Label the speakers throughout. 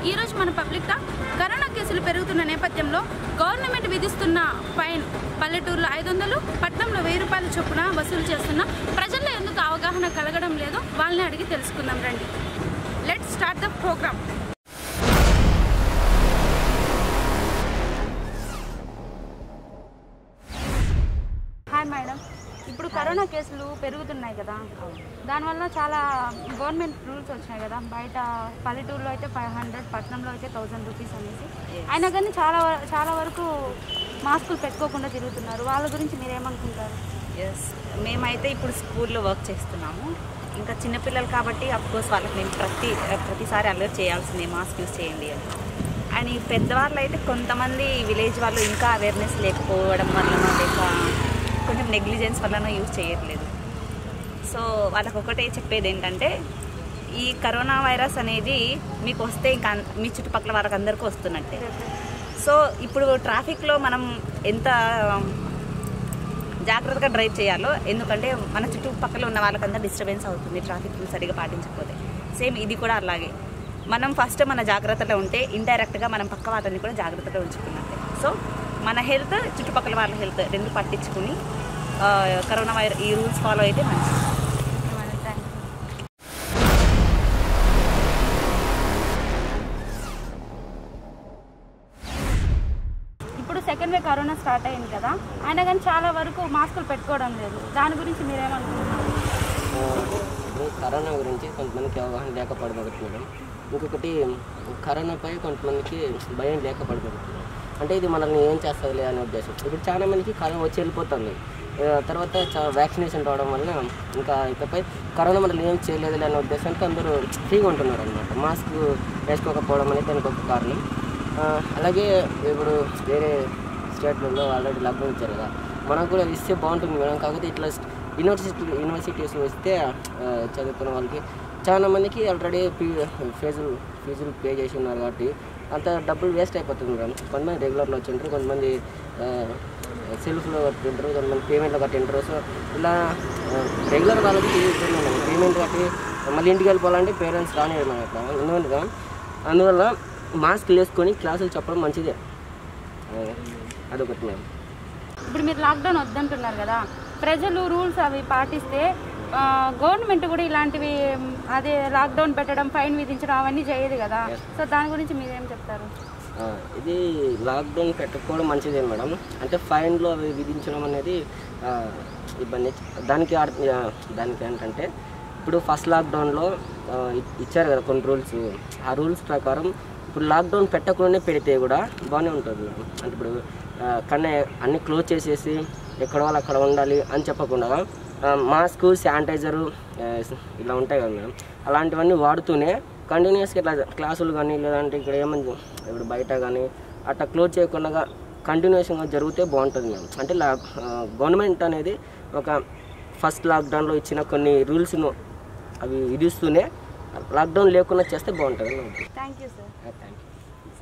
Speaker 1: ఈ రోజు మన పబ్లిక్ టాక్ కరోనా కేసులు పెరుగుతున్న నేపథ్యంలో గవర్నమెంట్ విధిస్తున్న ఫైన్ పల్లెటూరులో ఐదు వందలు పట్నంలో వెయ్యి రూపాయల చొప్పున వసూలు చేస్తున్న ప్రజల్లో ఎందుకు అవగాహన కలగడం లేదో వాళ్ళని అడిగి తెలుసుకుందాం రండి let start the program hi madam ఇప్పుడు కరోనా కేసులు పెరుగుతున్నాయి కదా దానివల్ల చాలా గవర్నమెంట్ రూల్స్ వచ్చినాయి కదా బయట పల్లెటూరులో అయితే ఫైవ్ హండ్రెడ్ పట్టణంలో అయితే థౌజండ్ రూపీస్ అనేసి అయినా కానీ చాలా వ- చాలా వరకు మాస్కులు పెట్టుకోకుండా తిరుగుతున్నారు వాళ్ళ గురించి మీరు ఏమనుకుంటారు
Speaker 2: ఎస్ మేమైతే ఇప్పుడు స్కూల్లో వర్క్ చేస్తున్నాము ఇంకా చిన్నపిల్లలు కాబట్టి కోర్స్ వాళ్ళకి మేము ప్రతి ప్రతిసారి అలర్ట్ చేయాల్సిందే మాస్క్ యూస్ చేయండి అని అండ్ ఈ పెద్దవాళ్ళు అయితే కొంతమంది విలేజ్ వాళ్ళు ఇంకా అవేర్నెస్ లేకపోవడం వలన లేక కొంచెం నెగ్లిజెన్స్ వలన యూజ్ చేయట్లేదు సో వాళ్ళకి ఒకటే చెప్పేది ఏంటంటే ఈ కరోనా వైరస్ అనేది మీకు వస్తే ఇంకా అన్- మీ చుట్టుపక్కల వాళ్ళకి అందరికీ వస్తున్నట్టే సో ఇప్పుడు ట్రాఫిక్లో మనం ఎంత జాగ్రత్తగా డ్రైవ్ చేయాలో ఎందుకంటే మన చుట్టుపక్కల ఉన్న వాళ్ళకంతా డిస్టర్బెన్స్ అవుతుంది ట్రాఫిక్ రూల్స్ సరిగా పాటించకపోతే సేమ్ ఇది కూడా అలాగే మనం ఫస్ట్ మన జాగ్రత్తలో ఉంటే ఇండైరెక్ట్గా మనం పక్క వాళ్ళని కూడా జాగ్రత్తగా ఉంచుకున్నట్టే సో మన హెల్త్ చుట్టుపక్కల వాళ్ళ హెల్త్ రెండు పట్టించుకుని ఆ, కరోనా వైరస్ ఈ రూల్స్ ఫాలో అయితే మంచిది
Speaker 1: మేడం థ్యాంక్ యూ ఇప్పుడు సెకండ్ వే కరోనా స్టార్ట్ అయింది కదా అయినా కానీ చాలా వరకు మాస్కులు పెట్టుకోవడం లేదు దాని గురించి మీరేమనుకుంటున్నారు
Speaker 3: ఇప్పుడు కరోనా గురించి కొంతమందికి అవగాహన లేకపోవడం ఒకటి మేడం ఇంకొకటి కరోనాపై కొంతమందికి భయం లేకపోవడం ఒకటి మేడం. అంటే ఇది మనల్ని ఏం చేస్తుందిలే అనే ఉద్దేశం ఇప్పుడు చాలా మందికి కరోనా వచ్చి వెళ్ళిపోతుంది ఆ, తర్వాత వ్యాక్సినేషన్ రావడం వల్ల ఇంకా ఇకపై కరోనా మనల్ని ఏం చేయలేదులే అనే ఉద్దేశంతో అందరూ ఫ్రీగా ఉంటున్నారు అనమాట మాస్క్ వేసుకోకపోవడం అనేది దానికి ఒక కారణం ఆ, అలాగే ఇప్పుడు వేరే స్టేట్లలో ఆల్రెడీ లాక్డౌన్ ఇచ్చారు కదా మనకు కూడా ఇస్తే బాగుంటుంది మేడం కాకపోతే ఇట్లా యూనివర్సిటీ యూనివర్సిటీస్ వస్తే ఆ, చదువుకున్న వాళ్ళకి చాలా మందికి ఆల్రెడీ ఫీ ఫీజులు ఫీజులు పే చేసి ఉన్నారు కాబట్టి అంత డబ్బులు వేస్ట్ అయిపోతుంది మేడం కొంతమంది రెగ్యులర్లో వచ్చింటారు కొంతమంది సెల్ఫ్లో కట్టింటారు కొంతమంది పేమెంట్లో కట్టింటారు సో ఇలా రెగ్యులర్ వాళ్ళకి పేమెంట్ కట్టి మళ్ళీ ఇంటికి వెళ్ళిపోవాలంటే పేరెంట్స్ రానివ్వడం మనం అట్లా అందువల్ల అందువల్ల మాస్క్ వేసుకొని క్లాసులు చెప్పడం మంచిదే ఆ, అదొకటి మేడం
Speaker 1: ఇప్పుడు మీరు లాక్డౌన్ వద్దంటున్నారు కదా ప్రజలు రూల్స్ అవి పాటిస్తే గవర్నమెంట్ కూడా ఇలాంటివి మ్, అదే లాక్డౌన్ పెట్టడం ఫైన్ విధించడం అవన్నీ చేయదు కదా సో దాని గురించి మీరేం చెప్తారు
Speaker 3: ఆ, ఇది లాక్డౌన్ పెట్టకపోవడం మంచిదే మేడం అంటే ఫైన్లు అవి విధించడం అనేది ఆ, ఇబ్బంది దానికి అర్- ఆ, దానికి ఏంటంటే ఇప్పుడు ఫస్ట్ లాక్డౌన్లో ఆ, ఇ- ఇచ్చారు కదా కొన్ని రూల్స్ ఆ రూల్స్ ప్రకారం ఇప్పుడు లాక్డౌన్ పెట్టకుండానే పెడితే కూడా బాగానే ఉంటుంది మేడం అంటే ఇప్పుడు ఆ, కన్నా అన్ని క్లోజ్ చేసేసి ఎక్కడ వాళ్ళు అక్కడ ఉండాలి అని చెప్పకుండా మాస్క్ శానిటైజరు ఇలా ఉంటాయి కదా మేడం అలాంటివన్నీ వాడుతూనే కంటిన్యూస్గా ఇట్లా క్లాసులు కానీ లేదంటే ఇక్కడ ఏమని ఇప్పుడు బయట కానీ అట్లా క్లోజ్ చేయకుండా కంటిన్యూషన్గా జరిగితే బాగుంటుంది మేడం అంటే లా గవర్నమెంట్ అనేది ఒక ఫస్ట్ లాక్డౌన్లో ఇచ్చిన కొన్ని రూల్స్ను అవి విధిస్తూనే లాక్డౌన్ లేకుండా చేస్తే బాగుంటుంది madam
Speaker 1: thank you sir
Speaker 3: thank you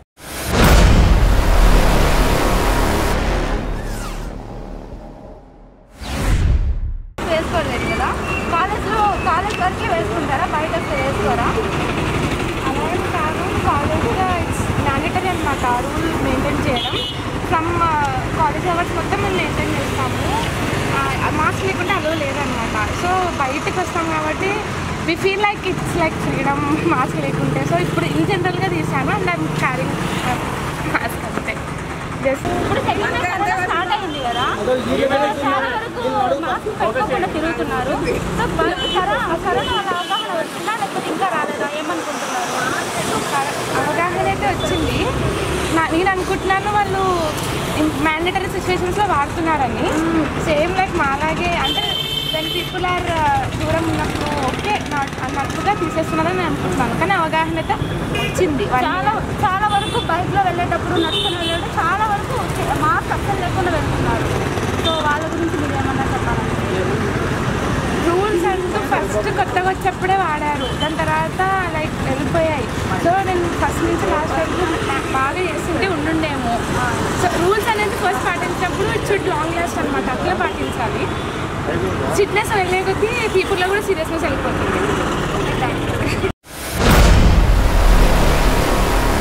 Speaker 1: వేసుకోలేదు కదా కాలేజ్లో కాలేజ్ వరకే వేసుకుంటారా బయట వస్తే వేసుకోరా
Speaker 4: అలా ఏం కాదు కాలేజ్లో ఇట్స్ మ్యాండేటరీ అనమాట రూల్ మెయింటైన్ చేయడం ఫ్రమ్ కాలేజ్ అవర్స్ మొత్తం మేము మెయింటైన్ చేస్తాము మాస్క్ లేకుంటే అలో లేదనమాట సో బయటకు వస్తాం కాబట్టి we feel like it's like freedom mask లేకుంటే సో ఇప్పుడు ఇన్ జనరల్గా తీసాను అండ్ ఐమ్ క్యారింగ్ మాస్క్ అంతే జస్ట్
Speaker 1: ఇప్పుడు సెకండ్ వే కరోనా స్టార్ట్ అయింది కదా చాలా వరకు మాస్క్ పెట్టుకోకుండా తిరుగుతున్నారు సో బ- కరోనా కరోనా వల్ల అవగాహన వచ్చిందా లేకపోతే ఇంకా రాలేదా ఏమనుకుంటున్నారు
Speaker 4: అవగాహన అయితే వచ్చింది నా నేను అనుకుంటున్నాను వాళ్ళు మ్యాండేటరీ సిచ్యువేషన్స్లో వాడుతున్నారని సేమ్ లైక్ మాలాగే అంటే వెన్ పీపుల్ ఆర్ దూరం ఉన్నప్పుడు ఓకే నాట్ అన్నట్టుగా తీసేస్తున్నారని నేను అనుకుంటున్నాను కానీ అవగాహన అయితే వచ్చింది వాళ్ళ-
Speaker 1: చాలా చాలా వరకు బైక్లో వెళ్ళేటప్పుడు నడుచుకుని వెళ్ళేటప్పుడు చాలా వరకు మాస్క్ అస్సలు లేకుండా వెళ్తున్నారు సో వాళ్ళ గురించి మీరు ఏమన్నా చెప్పాలంటే
Speaker 4: రూల్స్ అంటూ ఫస్ట్ కొత్తగా వచ్చేప్పుడే వాడారు దాని తర్వాత లైక్ వెళ్ళిపోయాయి సో నేను ఫస్ట్ నుంచి లాస్ట్ వరకు నా- బాగా చేస్తుంటే ఉండుండేమో సో రూల్స్ అనేది ఫస్ట్ పాటించినప్పుడు ఇట్ షుడ్ లాంగ్ లాస్ట్ అనమాట అట్లా పాటించాలి సిట్నెస్ వెళ్ళే కొద్దీ పీపుల్లో కూడా సీరియస్నెస్ వెళ్ళిపోతుంది థ్యాంక్ యూ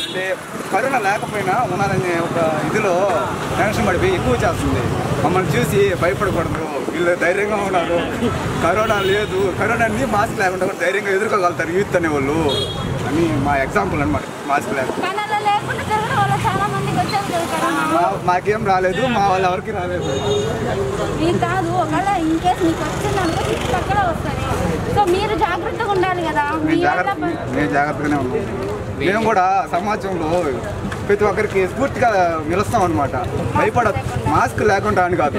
Speaker 5: అంటే కరోనా లేకపోయినా ఉన్నారనే ఒక ఇదిలో టెన్షన్ పడిపోయి ఎక్కువ చేస్తుంది మమ్మల్ని చూసి భయపడకూడదు వీళ్ళు ధైర్యంగా ఉన్నారు కరోనా లేదు కరోనాని మాస్క్ లేకుండా కూడా ధైర్యంగా ఎదుర్కోగలుగుతారు యూత్ అనేవాళ్ళు అని మా ఎగ్జాంపుల్ అనమాట మాస్క్ లేకుండా
Speaker 1: కానీ అలా లేకుండా తిరగడం వల్ల చాలా మందికి వచ్చేది కదా కరోనా
Speaker 5: మా- మాకేం రాలేదు మా వాళ్ళు ఎవరికి రాలేదు
Speaker 1: మీకు కాదు ఒకవేళ ఇన్ కేసు మీకు వచ్చిందనుకో చుట్టుపక్కల వస్తుంది సో మీరు జాగ్రత్తగా ఉండాలి కదా మీ
Speaker 5: మేము
Speaker 1: వల్ల
Speaker 5: జాగ్రత్త
Speaker 1: ప-
Speaker 5: మేము జాగ్రత్తగానే ఉన్నాం మేము కూడా సమాజంలో ప్రతి ఒక్కరికి స్ఫూర్తిగా నిలుస్తాం అనమాట భయపడ మాస్క్ లేకుండా అని కాదు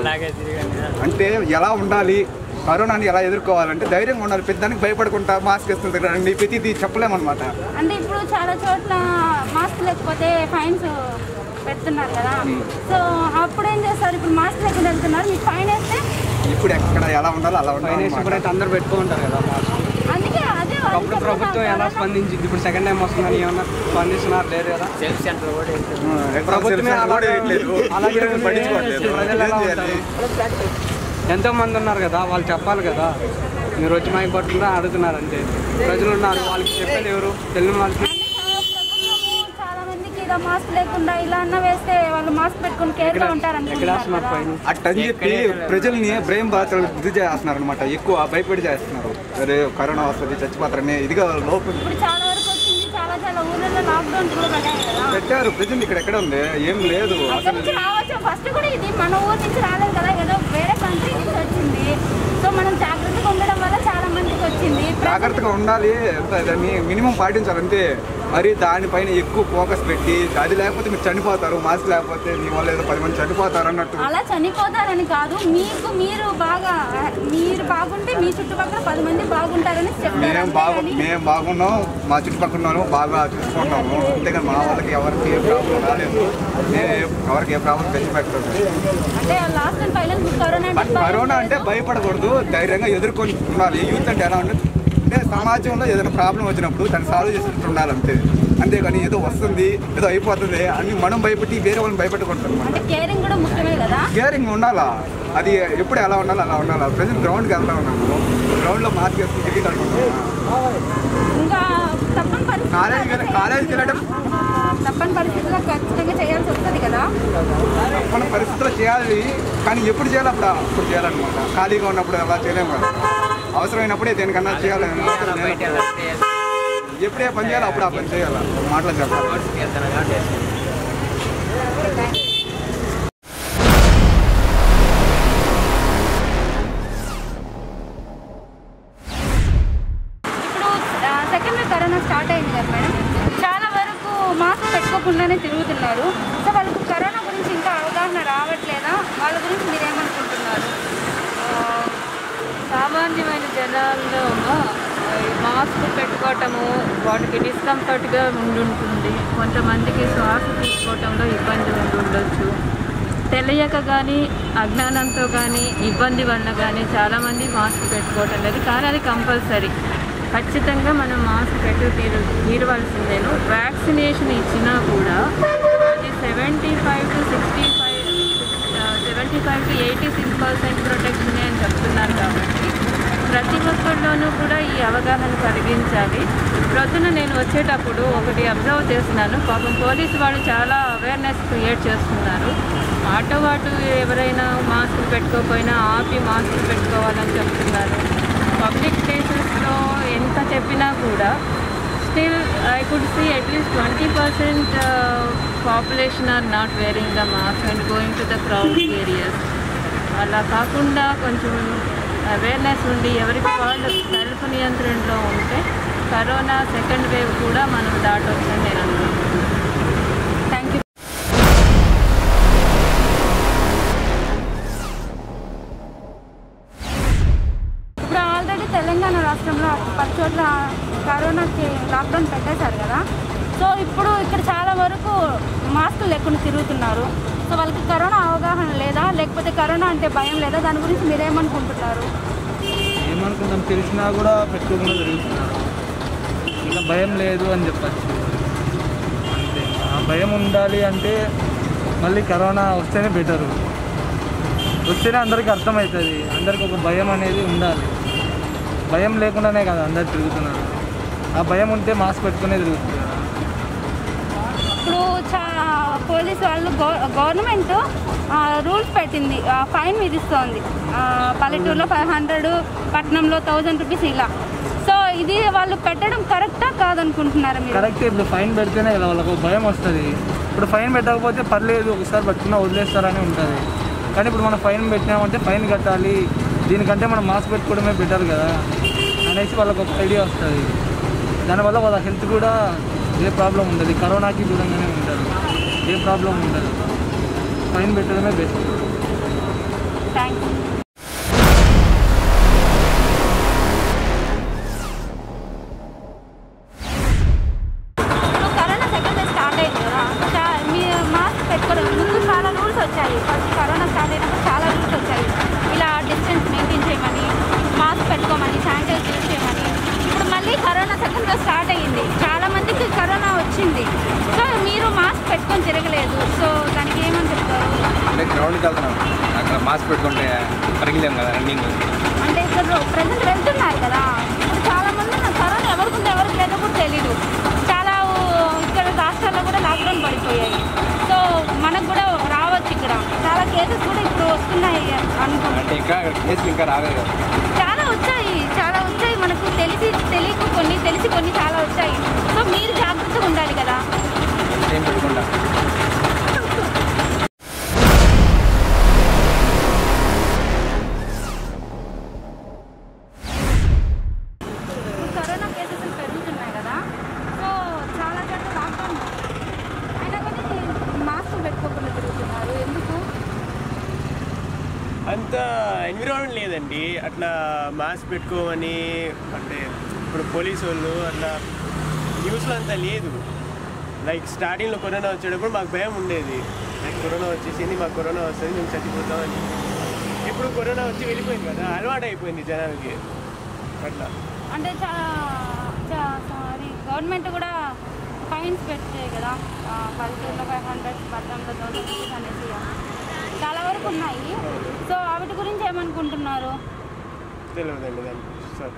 Speaker 5: అంటే ఎలా ఉండాలి కరోనాని ఎలా ఎదుర్కోవాలంటే ధైర్యంగా ఉండాలి పెద్దానికి భయపడకుండా మాస్క్ వేస్తుంది రండి ప్రతిదీ చెప్పలేమన్నమాట
Speaker 1: అంటే ఇప్పుడు చాలా చోట్ల మాస్క్ లేకపోతే ఫైన్స్ పెడుతున్నారు కదా సో అప్పుడు ఏం చేస్తారు ఇప్పుడు మాస్క్ లేకుండా వెళ్తున్నారు మీకు ఫైన్ వేస్తే
Speaker 5: ఇప్పుడు ఎక్కడ ఎలా ఉండాలో అలా ఉండాలి
Speaker 6: ఇప్పుడైతే అందరు పెట్టుకుంటారు కదా మాస్క్
Speaker 1: అందుకే అదే వాళ్ళు
Speaker 6: అప్పుడు ప్రభుత్వం ఎలా
Speaker 1: చెప్తున్నారు.
Speaker 6: స్పందించింది ఇప్పుడు సెకండ్ టైం వస్తుందని ఏమన్నా స్పందిస్తున్నారు లేదు కదా
Speaker 3: సెల్ఫ్ సెంటర్ కూడా వేస్తారు.
Speaker 6: ప్రభుత్వమే
Speaker 5: కూడా
Speaker 6: అలాగే
Speaker 5: వేయట్లేదు.
Speaker 6: అలాగే
Speaker 5: వీళ్ళని పట్టించుకోవట్లేదు.
Speaker 6: ప్రజలు ఎలా
Speaker 5: ఏం చేయాలి?
Speaker 6: ఉంటారు? ఎంతో మంది ఉన్నారు కదా వాళ్ళు చెప్పాలి కదా మీరు వచ్చి మైక్ పట్టుకుంటే అడుగుతున్నారు అంతే ప్రజలు ఉన్నారు వాళ్ళకి చెప్పేది ఎవరు తెలియని వాళ్ళకి
Speaker 1: అంటే చాలా ప్రభుత్వము చాలా మందికి ఇలా మాస్క్ లేకుండా ఇలా అన్న వేస్తే వాళ్ళు మాస్క్ పెట్టుకుని కేర్ గా ఉంటారు
Speaker 6: ఎక్కడ వేస్తున్నారు
Speaker 1: అనుకుంటున్నారు
Speaker 6: పైన
Speaker 5: అట్ట అని చెప్పి ప్రజల్ని బ్రెయిన్ బాధలు ఇది చేస్తున్నారు అనమాట ఎక్కువ భయపడి చేస్తున్నారు అరే కరోనా వస్తుంది చచ్చిపోతారని ఇదిగా లోపల
Speaker 1: ఇప్పుడు చాలా వరకు వచ్చింది చాలా చాలా ఊళ్ళలో లాక్డౌన్ కూడా పెట్టారు కదా
Speaker 5: పెట్టారు ప్రజలు ఇక్కడ ఎక్కడ ఉంది ఏం లేదు
Speaker 1: అక్కడ నుంచి రావచ్చు ఫస్ట్ కూడా ఇది మన ఊరు నుంచి రాలేదు కదా ఏదో వేరే కంట్రీ నుంచి వచ్చింది సో మనం జాగ్రత్తగా ఉండడం వల్ల చాలా మందికి వచ్చింది
Speaker 5: జాగ్రత్తగా ఉండాలి ఎంత దాన్ని మినిమం పాటించాలి అంతే మరి దానిపైన ఎక్కువ ఫోకస్ పెట్టి అది లేకపోతే మీరు చనిపోతారు మాస్క్ లేకపోతే మీ వల్ల ఏదో పది మంది చనిపోతారు అన్నట్టు
Speaker 1: అలా చనిపోతారని కాదు మీకు మీరు బాగా మీరు బాగుంటే మీ చుట్టుపక్కల పది మంది బాగుంటారని చెప్తారు
Speaker 5: మేము
Speaker 1: అంతే
Speaker 5: బాగు
Speaker 1: కానీ
Speaker 5: మేము బాగున్నాం మా చుట్టుపక్కల ఉన్న వాళ్ళు బాగా చూసుకుంటాము అంతేగాని మా వాళ్ళకి ఎవరికి ఏ ప్రాబ్లం రాలేదు నేను ఎవరికి ఏ ప్రాబ్లం తెచ్చి పెట్టలేదు
Speaker 1: అంటే last and final corona
Speaker 5: but corona అంటే భయపడకూడదు ధైర్యంగా ఎదుర్కొని ఉండాలి యూత్ అంటే ఎలా ఉంటుంది అంటే సమాజంలో ఏదైనా ప్రాబ్లం వచ్చినప్పుడు దాన్ని సాల్వ్ చేసినట్టు ఉండాలి అంతే అంతేగాని ఏదో వస్తుంది ఏదో అయిపోతుంది అని మనం భయపెట్టి వేరే వాళ్ళని భయపెట్టకూడదు అనమాట
Speaker 1: అంటే కేరింగ్ కూడా ముఖ్యమే కదా
Speaker 5: కేరింగ్ ఉండాలా అది ఎప్పుడు ఎలా ఉండాలి అలా ఉండాలి ప్రజెంట్ గ్రౌండ్కి వెళ్తా ఉన్నాము గ్రౌండ్లో మార్క్ వేసుకుని క్రికెట్ ఆడుకుంటాము
Speaker 1: ఇంకా తప్పని పరిస్థితి
Speaker 5: కాలేజీకి వెళ్ళ- కాలేజీకి వెళ్ళడం
Speaker 1: తప్పని పరిస్థితిలో ఖచ్చితంగా చేయాల్సి వస్తుంది కదా
Speaker 5: మన పరిస్థితుల్లో చేయాలి కానీ ఎప్పుడు చేయాలి అప్పుడు అప్పుడు చేయాలన్నమాట ఖాళీగా ఉన్నప్పుడు అలా చేయలేము కదా అవసరమైనప్పుడే దేనికన్నా చేయాలి
Speaker 3: బయట వెళ్తే
Speaker 5: ఎప్పుడే పని చేయాలి అప్పుడు ఆ పని చేయాలి మాటలు చెప్పాలి
Speaker 3: స్పోర్ట్స్కి వెళ్తారు కాబట్టి వేస్తారు.
Speaker 1: ఇప్పుడు సెకండ్ వేవ్ కరోనా స్టార్ట్ అయింది కదా మేడం చాలా వరకు మాస్క్ పెట్టుకోకుండానే తిరుగుతున్నారు సో వాళ్ళకు కరోనా గురించి ఇంకా అవగాహన రావట్లేదా వాళ్ళ గురించి మీరేమనుకుంటున్నారు
Speaker 7: సామాన్యమైన జనాల్లో ఈ మాస్క్ పెట్టుకోవటము వాటికి డిస్కంఫర్ట్గా ఉండుంటుంది కొంతమందికి శ్వాస తీసుకోవటంలో ఇబ్బంది ఉండి ఉండొచ్చు తెలియక కానీ అజ్ఞానంతో కానీ ఇబ్బంది వల్ల కానీ చాలామంది మాస్క్ పెట్టుకోవటం లేదు కానీ అది కంపల్సరీ ఖచ్చితంగా మనం మాస్క్ పెట్టు తీరు తీరవలసిందేను వ్యాక్సినేషన్ ఇచ్చినా కూడా అది seventy five to sixty five seventy five to eighty six percent protection అని చెప్తున్నారు కాబట్టి ప్రతి ఒక్కరిలోనూ కూడా ఈ అవగాహన కలిగించాలి ప్రొద్దున నేను వచ్చేటప్పుడు ఒకటి అబ్జర్వ్ చేస్తున్నాను పాపం పోలీసు వాళ్ళు చాలా అవేర్నెస్ క్రియేట్ చేస్తున్నారు ఆటో వాటు ఎవరైనా మాస్క్ పెట్టుకోకపోయినా ఆపి మాస్క్ పెట్టుకోవాలని చెప్తున్నారు పబ్లిక్ ప్లేసెస్లో ఎంత చెప్పినా కూడా still I could see at least twenty percent population are not wearing the mask and going to the crowd areas అలా కాకుండా కొంచెం అవేర్నెస్ ఉండి ఎవరికి వాళ్ళు సెల్ఫ్ నియంత్రణలో ఉంటే కరోనా సెకండ్ వేవ్ కూడా మనం దాటవచ్చని నేను అనుకుంటున్నాను
Speaker 1: థ్యాంక్ యూ ఇప్పుడు ఆల్రెడీ తెలంగాణ రాష్ట్రంలో పది చోట్ల కరోనాకి లాక్డౌన్ పెట్టేశారు కదా సో ఇప్పుడు ఇక్కడ చాలా వరకు మాస్కులు లేకుండా తిరుగుతున్నారు సో వాళ్ళకి కరోనా అవగాహన లేదా లేకపోతే కరోనా అంటే భయం లేదా దాని గురించి మీరేమనుకుంటున్నారు
Speaker 6: ఏమనుకుంటాం తెలిసినా కూడా పెట్టుకోకుండా తిరుగుతున్నారు ఇంకా భయం లేదు అని చెప్పచ్చు అంతే ఆ భయం ఉండాలి అంటే మళ్ళీ కరోనా వస్తేనే బెటరు వస్తేనే అందరికీ అర్థమవుతుంది అందరికి ఒక భయం అనేది ఉండాలి భయం లేకుండానే కదా అందరు తిరుగుతున్నారు ఆ భయం ఉంటే మాస్క్ పెట్టుకునే తిరుగుతున్నారు
Speaker 1: చా పోలీసు వాళ్ళు గవర్నమెంట్ రూల్స్ పెట్టింది ఫైన్ విధిస్తోంది ఆ, పల్లెటూరులో ఫైవ్ హండ్రెడ్ పట్టణంలో థౌజండ్ రూపీస్ ఇలా సో ఇది వాళ్ళు పెట్టడం కరెక్టా కాదనుకుంటున్నారా మీరు
Speaker 6: కరెక్ట్ ఇప్పుడు ఫైన్ పెడితేనే కదా వాళ్ళకు భయం వస్తుంది ఇప్పుడు ఫైన్ పెట్టకపోతే పర్లేదు ఒకసారి పట్టుకున్నా వదిలేస్తారని ఉంటుంది కానీ ఇప్పుడు మనం ఫైన్ పెట్టినామంటే ఫైన్ కట్టాలి దీనికంటే మనం మాస్క్ పెట్టుకోవడమే బెటర్ కదా అనేసి వాళ్ళకి ఒక ఐడియా వస్తుంది దానివల్ల వాళ్ళ హెల్త్ కూడా ఏ ప్రాబ్లం ఉండదు కరోనాకి దూరంగానే ఉంటుంది ఏ ప్రాబ్లం ఉండదు ఫైన్ పెట్టడమే బెస్ట్
Speaker 1: థ్యాంక్ యూ ఇప్పుడు కరోనా సెకండ్ వేవ్ స్టార్ట్ అయింది కదా చా- మీ మాస్క్ పెట్టుకోవడం ముందు చాలా రూల్స్ వచ్చాయి ఫస్ట్ కరోనా స్టార్ట్ అయినప్పుడు చాలా రూల్స్ వచ్చాయి ఇలా డిస్టెన్స్ మెయింటైన్ చేయమని మాస్క్ పెట్టుకోమని శానిటైజ్ యూజ్ చేయమని ఇప్పుడు మళ్ళీ కరోనా సెకండ్ వేవ్ స్టార్ట్ అయ్యింది చాలా మందికి కరోనా వచ్చింది సో మీరు మాస్క్ పెట్టుకొని తిరగలేదు సో దానికి ఏమని చెప్తారు
Speaker 8: అంటే గ్రౌండ్కి వెళ్తున్నాం అక్కడ మాస్క్ పెట్టుకుంటే పరిగలేం కదా రన్నింగ్
Speaker 1: అంటే ఇక్కడ ప్రజెంట్ వెళ్తున్నారు కదా ఇప్పుడు చాలా మంది ఉన్నారు. కరోనా ఎవరికి ఉందో ఎవరికి లేదో కూడా తెలీదు చాలా ఊ- ఇక్కడ రాష్ట్రాల్లో కూడా లాక్డౌన్ పడిపోయాయి సో మనకు కూడా రావచ్చు ఇక్కడ చాలా కేసెస్ కూడా ఇప్పుడు వస్తున్నాయి అనుకుంటున్నాను
Speaker 8: అంటే ఇంకా కేసులు ఇంకా రాలేదు కదా
Speaker 1: చాలా వచ్చాయి చాలా వచ్చాయి మనకు తెలిసి తెలియక కొన్ని తెలిసి కొన్ని చాలా వచ్చాయి సో మీరు జాగ్రత్తగా ఉండాలి కదా
Speaker 8: ఏం పెట్టుకుంటా
Speaker 1: ఇప్పుడు కరోనా కేసెస్ పెరుగుతున్నాయి కదా సో చాలా చోట్ల లాక్డౌన్ ఉంది. అయినా కానీ మాస్క్ పెట్టుకోకుండా తిరుగుతున్నారు ఎందుకు
Speaker 9: అంత ఎన్విరాన్మెంట్ లేదండి అట్లా మాస్క్ పెట్టుకోమని అంటే ఇప్పుడు పోలీసు వాళ్ళు అట్లా న్యూస్లో అంత లేదు లైక్ స్టార్టింగ్లో కరోనా వచ్చేటప్పుడు మాకు భయం ఉండేది లైక్ కరోనా వచ్చేసింది మాకు కరోనా వస్తుంది మేము చచ్చిపోతామని ఇప్పుడు కరోనా వచ్చి వెళ్ళిపోయింది కదా అలవాటు అయిపోయింది జనాలకి అట్లా
Speaker 1: అంటే చాలా సారీ గవర్నమెంట్ కూడా ఫైన్స్ పెట్టాయి కదా ఆ, పల్లెటూరులో ఫైవ్ హండ్రెడ్ పట్టణంలో థౌసండ్ రూపీస్ అనేసి చాలా వరకు ఉన్నాయి సో వాటి గురించి ఏమనుకుంటున్నారు
Speaker 9: తెలియదండి దాని సార్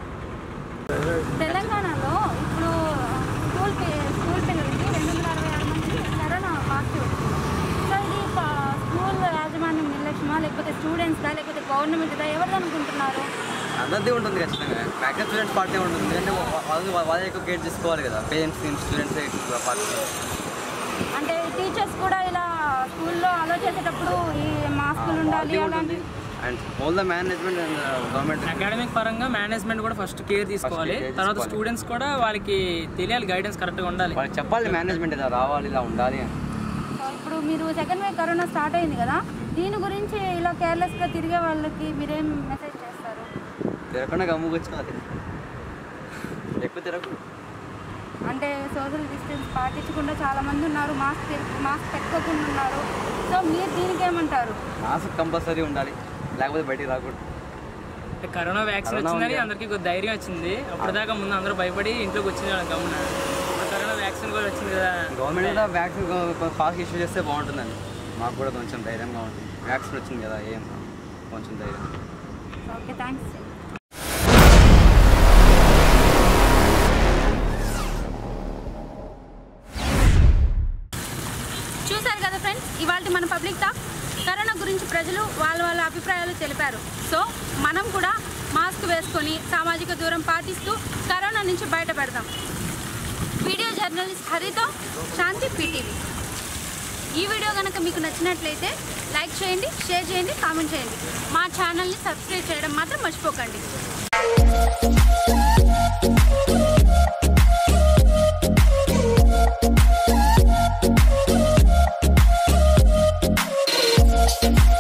Speaker 1: తెలంగాణలో ఇప్పుడు స్కూల్ పి- స్కూల్ పిల్లలకి రెండు వందల అరవై ఆరు మంది కరోనా పాజిటివ్ వచ్చింది సో ఇది ప- స్కూల్ యాజమాన్యం నిర్లక్ష్యమా లేకపోతే స్టూడెంట్స్దా లేకపోతే గవర్నమెంట్దా ఎవరిది అనుకుంటున్నారు
Speaker 10: అందరిది ఉంటుంది ఖచ్చితంగా మ్యాక్సిమం స్టూడెంట్స్ పార్టీ ఉంటుంది ఎందుకంటే వా- వాళ్ళు వాళ్ళే ఎక్కువ కేర్ చేసుకోవాలి కదా పేరెంట్స్ స్టూడెంట్స్ ఎక్కువ పార్టీ
Speaker 1: అంటే టీచర్స్ కూడా ఇలా స్కూల్లో అలో చేసేటప్పుడు ఈ మాస్కులు ఉండాలి అలాంటి
Speaker 10: and all the management and government
Speaker 11: academic పరంగా మేనేజ్మెంట్ కూడా ఫస్ట్ కేర్ తీసుకోవాలి
Speaker 10: care
Speaker 11: తర్వాత
Speaker 10: తీసుకోవాలి.
Speaker 11: స్టూడెంట్స్ కూడా వాళ్ళకి తెలియాలి గైడెన్స్ కరెక్ట్గా ఉండాలి
Speaker 10: వాళ్ళకి చెప్పాలి మేనేజ్మెంట్ ఇలా రావాలి ఇలా ఉండాలి అని
Speaker 1: సో ఇప్పుడు మీరు సెకండ్ వేవ్ కరోనా స్టార్ట్ అయింది కదా దీని గురించి ఇలా కేర్లెస్గా తిరిగే వాళ్ళకి మీరేం మెసేజ్ చేస్తారు
Speaker 10: తిరగకుండా గమ్ముకొచ్చుకోవాలి ఎక్కువ తిరగదు
Speaker 1: అంటే సోషల్ డిస్టెన్స్ పాటించకుండా చాలా మంది ఉన్నారు మాస్క్ తె- మాస్క్ పెట్టుకోకుండా ఉన్నారు సో మీరు దీనికి ఏమంటారు
Speaker 10: మాస్క్ కంపల్సరీ ఉండాలి లేకపోతే బయటికి రాకూడదు
Speaker 11: అంటే కరోనా వ్యాక్సిన్
Speaker 10: కరోనా
Speaker 11: వచ్చిందని
Speaker 10: ఉంది.
Speaker 11: అందరికీ కొద్ది ధైర్యం వచ్చింది అప్పటిదాకా ముందు అందరూ భయపడి ఇంట్లోకి వచ్చింది వాళ్ళకి గమన ఇప్పుడు కరోనా వ్యాక్సిన్ కూడా వచ్చింది కదా
Speaker 10: గవర్నమెంట్ కూడా వ్యాక్సిన్ ఫాస్ట్ ఇష్యూ చేస్తే బాగుంటుందండి మాకు కూడా కొంచెం ధైర్యంగా ఉంటుంది వ్యాక్సిన్ వచ్చింది కదా ఏం కొంచెం ధైర్యం
Speaker 1: ఓకే థ్యాంక్స్ చూశారు కదా ఫ్రెండ్స్ ఇవాళ మన పబ్లిక్ టాక్ కరోనా గురించి ప్రజలు వాళ్ళ వాళ్ళ అభిప్రాయాలు తెలిపారు సో మనం కూడా మాస్క్ వేసుకొని సామాజిక దూరం పాటిస్తూ కరోనా నుంచి బయటపడదాం వీడియో జర్నలిస్ట్ హరితో శాంతి పీటీవీ ఈ వీడియో కనుక మీకు నచ్చినట్లయితే లైక్ చేయండి షేర్ చేయండి కామెంట్ చేయండి మా ఛానల్ని సబ్స్క్రైబ్ చేయడం మాత్రం మర్చిపోకండి